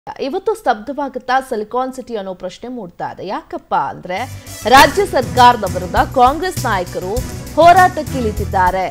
ಇವತ್ತು ಸ್ತಬ್ಧವಾಗುತ್ತಾ silicon city ಅನ್ನೋ ಪ್ರಶ್ನೆ ಮೂಡ್ತಾ ಇದೆ ಯಾಕಪ್ಪ ಅಂದ್ರೆ ರಾಜ್ಯ ಸರ್ಕಾರದ ವಿರುದ್ಧ ಕಾಂಗ್ರೆಸ್ ನಾಯಕರು ಹೋರಾಟಕ್ಕೆ ಇಳಿತಿದ್ದಾರೆ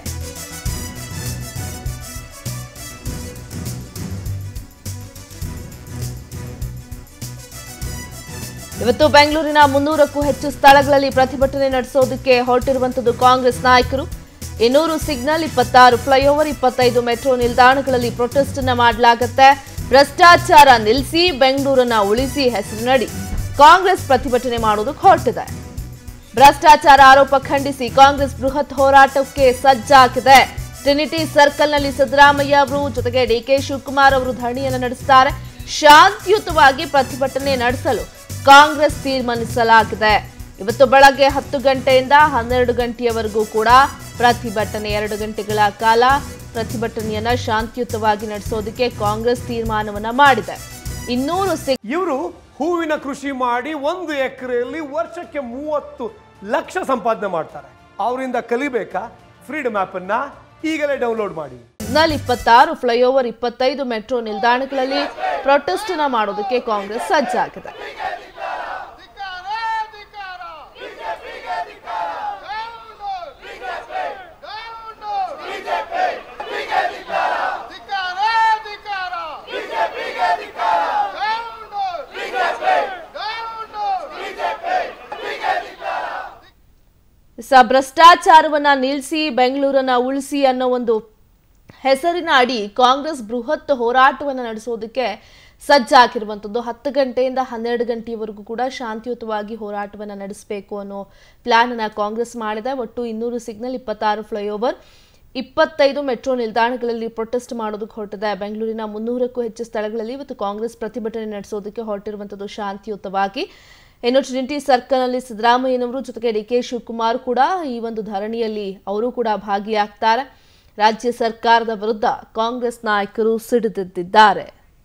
ಇವತ್ತು ಬೆಂಗಳೂರಿನ ಮುನ್ನೂರಕ್ಕೂ ಹೆಚ್ಚು ಸ್ಥಳಗಳಲ್ಲಿ ಪ್ರತಿಭಟನೆ ನಡೆಸೋದಕ್ಕೆ ಹೊರಟಿರುವಂತದ್ದು ಕಾಂಗ್ರೆಸ್ ನಾಯಕರು ಇನ್ನೂರು ಸಿಗ್ನಲ್ ಇಪ್ಪತ್ತಾರು ಫ್ಲೈಓವರ್ ಇಪ್ಪತ್ತೈದು ಮೆಟ್ರೋ ನಿಲ್ದಾಣಗಳಲ್ಲಿ ಪ್ರೊಟೆಸ್ಟ್ ಅನ್ನ ಮಾಡಲಾಗುತ್ತೆ ಭ್ರಷ್ಟಾಚಾರ ನಿಲ್ಲಿಸಿ ಬೆಂಗಳೂರನ್ನ ಉಳಿಸಿ ಹೆಸರಿನಡಿ ಕಾಂಗ್ರೆಸ್ ಪ್ರತಿಭಟನೆ ಮಾಡೋದಕ್ಕೆ ಹೊರಟಿದೆ ಭ್ರಷ್ಟಾಚಾರ ಆರೋಪ ಖಂಡಿಸಿ ಕಾಂಗ್ರೆಸ್ ಬೃಹತ್ ಹೋರಾಟಕ್ಕೆ ಸಜ್ಜಾಗಿದೆ ಟ್ರಿನಿಟಿ ಸರ್ಕಲ್ನಲ್ಲಿ ಸಿದ್ದರಾಮಯ್ಯ ಅವರು ಜೊತೆಗೆ ಡಿಕೆ ಶಿವಕುಮಾರ್ ಅವರು ಧರಣಿಯನ್ನು ನಡೆಸುತ್ತಾರೆ ಶಾಂತಿಯುತವಾಗಿ ಪ್ರತಿಭಟನೆ ನಡೆಸಲು ಕಾಂಗ್ರೆಸ್ ತೀರ್ಮಾನಿಸಲಾಗಿದೆ ಇವತ್ತು ಬೆಳಗ್ಗೆ ಹತ್ತು ಗಂಟೆಯಿಂದ ಹನ್ನೆರಡು ಗಂಟೆಯವರೆಗೂ ಕೂಡ ಪ್ರತಿಭಟನೆ ಎರಡು ಗಂಟೆಗಳ ಕಾಲ ಪ್ರತಿಭಟನೆಯನ್ನ ಶಾಂತಿಯುತವಾಗಿ ನಡೆಸೋದಕ್ಕೆ ಕಾಂಗ್ರೆಸ್ ತೀರ್ಮಾನವನ್ನ ಮಾಡಿದೆ ಇನ್ನೂರು ಸಿಗ್ ಇವರು ಹೂವಿನ ಕೃಷಿ ಮಾಡಿ ಒಂದು ಎಕರೆಯಲ್ಲಿ ವರ್ಷಕ್ಕೆ ಮೂವತ್ತು ಲಕ್ಷ ಸಂಪಾದನೆ ಮಾಡ್ತಾರೆ ಅವರಿಂದ ಕಲಿಬೇಕಾ ಫ್ರೀಡಮ್ ಅನ್ನ ಈಗಲೇ ಡೌನ್ಲೋಡ್ ಮಾಡಿ ಸಿಗ್ನಲ್ ಇಪ್ಪತ್ತಾರು ಫ್ಲೈಓವರ್ ಇಪ್ಪತ್ತೈದು ಮೆಟ್ರೋ ನಿಲ್ದಾಣಗಳಲ್ಲಿ ಪ್ರೊಟೆಸ್ಟ್ ನ ಮಾಡೋದಕ್ಕೆ ಕಾಂಗ್ರೆಸ್ ಸಜ್ಜಾಗಿದೆ ಧಿಕ್ಕಾರ ಧಿಕ್ಕಾರ ಬಿಜೆಪಿಗೆ ಧಿಕ್ಕಾರ ಡೌನ್ ಬಿಜೆಪಿ ಡೌನ್ ಬಿಜೆಪಿ ಬಿಜೆಪಿಗೆ ಧಿಕ್ಕಾರ ಧಿಕ್ಕಾರ ಧಿಕ್ಕಾರ ಬಿಜೆಪಿಗೆ ಧಿಕ್ಕಾರ ಡೌನ್ ಬಿಜೆಪಿ ಡೌನ್ ಬಿಜೆಪಿ ಬಿಜೆಪಿಗೆ ಧಿಕ್ಕಾರ ಸ ಭ್ರಷ್ಟಾಚಾರವನ್ನ ನಿಲ್ಲಿಸಿ ಬೆಂಗಳೂರನ್ನ ಉಳಿಸಿ ಅನ್ನೋ ಒಂದು ಹೆಸರಿನ ಅಡಿ ಕಾಂಗ್ರೆಸ್ ಬೃಹತ್ ಹೋರಾಟವನ್ನು ನಡೆಸೋದಕ್ಕೆ ಸಜ್ಜಾಗಿರುವಂಥದ್ದು ಹತ್ತು ಗಂಟೆಯಿಂದ ಹನ್ನೆರಡು ಗಂಟೆಯವರೆಗೂ ಕೂಡ ಶಾಂತಿಯುತವಾಗಿ ಹೋರಾಟವನ್ನು ನಡೆಸಬೇಕು ಅನ್ನೋ ಪ್ಲಾನ್ ಅನ್ನ ಕಾಂಗ್ರೆಸ್ ಮಾಡಿದೆ ಒಟ್ಟು ಇನ್ನೂರು ಸಿಗ್ನಲ್ ಇಪ್ಪತ್ತಾರು ಫ್ಲೈಓವರ್ ಇಪ್ಪತ್ತೈದು ಮೆಟ್ರೋ ನಿಲ್ದಾಣಗಳಲ್ಲಿ ಪ್ರೊಟೆಸ್ಟ್ ಮಾಡೋದಕ್ಕೆ ಹೊರಟಿದೆ ಬೆಂಗಳೂರಿನ ಮುನ್ನೂರಕ್ಕೂ ಹೆಚ್ಚು ಸ್ಥಳಗಳಲ್ಲಿ ಇವತ್ತು ಕಾಂಗ್ರೆಸ್ ಪ್ರತಿಭಟನೆ ನಡೆಸೋದಕ್ಕೆ ಹೊರಟಿರುವಂಥದ್ದು ಶಾಂತಿಯುತವಾಗಿ ಇನ್ನು ಟ್ರಿನಿಟಿ ಸರ್ಕಲ್ನಲ್ಲಿ ಸಿದ್ದರಾಮಯ್ಯನವರು ಜೊತೆಗೆ ಡಿ ಕೆ ಶಿವಕುಮಾರ್ ಕೂಡ ಈ ಒಂದು ಧರಣಿಯಲ್ಲಿ ಅವರು ಕೂಡ ಭಾಗಿಯಾಗ್ತಾರೆ ರಾಜ್ಯ ಸರ್ಕಾರದ ವಿರುದ್ಧ ಕಾಂಗ್ರೆಸ್ ನಾಯಕರು ಸಿಡಿದೆದ್ದಿದ್ದಾರೆ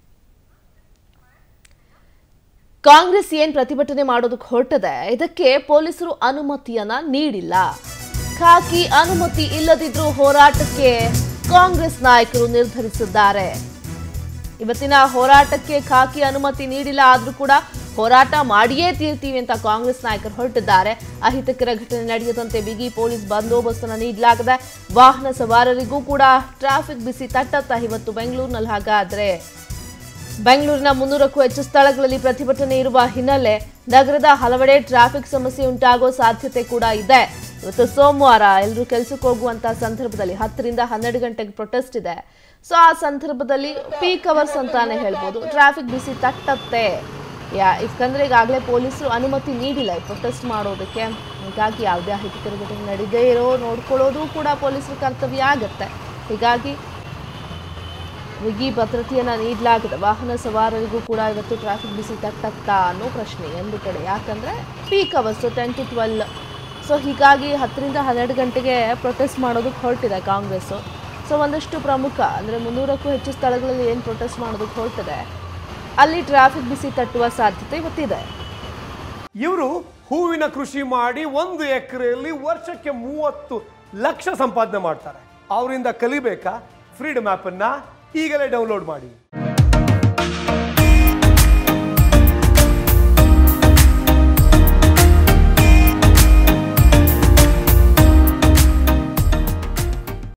ಕಾಂಗ್ರೆಸ್ ಏನ್ ಪ್ರತಿಭಟನೆ ಮಾಡೋದಕ್ಕೆ ಹೊರಟದೆ ಇದಕ್ಕೆ ಪೊಲೀಸರು ಅನುಮತಿಯನ್ನ ನೀಡಿಲ್ಲ ಖಾಕಿ ಅನುಮತಿ ಇಲ್ಲದಿದ್ರೂ ಹೋರಾಟಕ್ಕೆ ಕಾಂಗ್ರೆಸ್ ನಾಯಕರು ನಿರ್ಧರಿಸಿದ್ದಾರೆ ಇವತ್ತಿನ ಹೋರಾಟಕ್ಕೆ ಖಾಕಿ ಅನುಮತಿ ನೀಡಿಲ್ಲ ಆದ್ರೂ ಕೂಡ ಹೋರಾಟ ಮಾಡಿಯೇ ತೀರ್ತೀವಿ ಅಂತ ಕಾಂಗ್ರೆಸ್ ನಾಯಕರು ಹೊರಟಿದ್ದಾರೆ ಅಹಿತಕರ ಘಟನೆ ನಡೆಯದಂತೆ ಬಿಗಿ ಪೊಲೀಸ್ ಬಂದೋಬಸ್ತ್ ಅನ್ನು ನೀಡಲಾಗಿದೆ ವಾಹನ ಸವಾರರಿಗೂ ಕೂಡ ಟ್ರಾಫಿಕ್ ಬಿಸಿ ತಟ್ಟತ್ತ ಇವತ್ತು ಬೆಂಗಳೂರಿನಲ್ಲಿ ಹಾಗಾದ್ರೆ ಬೆಂಗಳೂರಿನ ಮುನ್ನೂರಕ್ಕೂ ಹೆಚ್ಚು ಸ್ಥಳಗಳಲ್ಲಿ ಪ್ರತಿಭಟನೆ ಇರುವ ಹಿನ್ನೆಲೆ ನಗರದ ಹಲವೆಡೆ ಟ್ರಾಫಿಕ್ ಸಮಸ್ಯೆ ಉಂಟಾಗೋ ಸಾಧ್ಯತೆ ಕೂಡ ಇದೆ ಇವತ್ತು ಸೋಮವಾರ ಎಲ್ಲರೂ ಕೆಲಸಕ್ಕೆ ಹೋಗುವಂತ ಸಂದರ್ಭದಲ್ಲಿ ಹತ್ತರಿಂದ ಹನ್ನೆರಡು ಗಂಟೆಗೆ ಪ್ರೊಟೆಸ್ಟ್ ಇದೆ ಸೊ ಆ ಸಂದರ್ಭದಲ್ಲಿ ಪೀಕ್ ಅವರ್ಸ್ ಅಂತಾನೆ ಹೇಳ್ಬೋದು ಟ್ರಾಫಿಕ್ ಬಿಸಿ ತಟ್ಟತ್ತೆ ಯಾ ಯಾಕಂದ್ರೆ ಈಗಾಗಲೇ ಪೊಲೀಸರು ಅನುಮತಿ ನೀಡಿಲ್ಲ ಈ ಪ್ರೊಟೆಸ್ಟ್ ಮಾಡೋದಕ್ಕೆ ಹೀಗಾಗಿ ಯಾವುದೇ ಅಹಿತಕರ ಘಟನೆ ನಡೆದೇ ಇರೋ ನೋಡ್ಕೊಳ್ಳೋದು ಕೂಡ ಪೊಲೀಸರ ಕರ್ತವ್ಯ ಆಗತ್ತೆ ಹೀಗಾಗಿ ಬಿಗಿ ಭದ್ರತೆಯನ್ನ ನೀಡಲಾಗಿದೆ ವಾಹನ ಸವಾರರಿಗೂ ಕೂಡ ಇವತ್ತು ಟ್ರಾಫಿಕ್ ಬಿಸಿ ತಟ್ಟತ್ತಾ ಅನ್ನೋ ಪ್ರಶ್ನೆ ಒಂದು ಕಡೆ ಯಾಕಂದ್ರೆ peak hours ten to twelve so ಹೀಗಾಗಿ ಹತ್ತರಿಂದ ಹನ್ನೆರಡು ಗಂಟೆಗೆ ಪ್ರೊಟೆಸ್ಟ್ ಮಾಡೋದಕ್ಕೆ ಹೊರಟಿದೆ ಕಾಂಗ್ರೆಸ್ಸು ಸೊ ಒಂದಷ್ಟು ಪ್ರಮುಖ ಅಂದರೆ ಮುನ್ನೂರಕ್ಕೂ ಹೆಚ್ಚು ಸ್ಥಳಗಳಲ್ಲಿ ಏನು ಪ್ರೊಟೆಸ್ಟ್ ಮಾಡೋದಕ್ಕೆ ಹೊರಟಿದೆ ಅಲ್ಲಿ ಟ್ರಾಫಿಕ್ ಬಿಸಿ ತಟ್ಟುವ ಸಾಧ್ಯತೆ ಇವತ್ತಿದೆ ಇವರು ಹೂವಿನ ಕೃಷಿ ಮಾಡಿ ಒಂದು ಎಕರೆಯಲ್ಲಿ ವರ್ಷಕ್ಕೆ ಮೂವತ್ತು ಲಕ್ಷ ಸಂಪಾದನೆ ಮಾಡ್ತಾರೆ ಅವರಿಂದ ಕಲಿಬೇಕಾ ಫ್ರೀಡಮ್ ಅನ್ನ ಈಗಲೇ ಡೌನ್ಲೋಡ್ ಮಾಡಿ